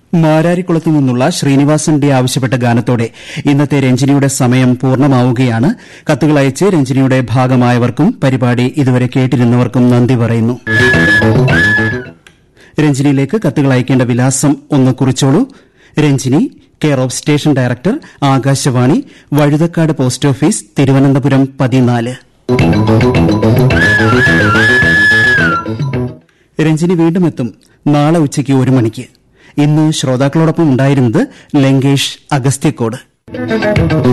മാരാരിക്കുളത്തു നിന്നുള്ള ശ്രീനിവാസൻ ഡി ആവശ്യപ്പെട്ട ഗാനത്തോടെ ഇന്നത്തെ രഞ്ജിനിയുടെ സമയം പൂർണ്ണമാവുകയാണ് കത്തുകൾ അയച്ച് രഞ്ജിനിയുടെ ഭാഗമായവർക്കും പരിപാടി ഇതുവരെ കേട്ടിരുന്നവർക്കും നന്ദി പറയുന്നു രഞ്ജിനിയിലേക്ക് കത്തുകൾ അയക്കേണ്ട വിലാസം ഒന്ന് കുറിച്ചോളൂ Ranjini care of station director Akashvani Vazhuthacaud post office Thiruvananthapuram പതിനാല് രഞ്ജിനി വീണ്ടും എത്തും നാളെ ഉച്ചയ്ക്ക് ഒരു മണിക്ക് ഇന്ന് ശ്രോതാക്കളോടൊപ്പം ഉണ്ടായിരുന്നത് ലങ്കേഷ് അഗസ്ത്യക്കോട്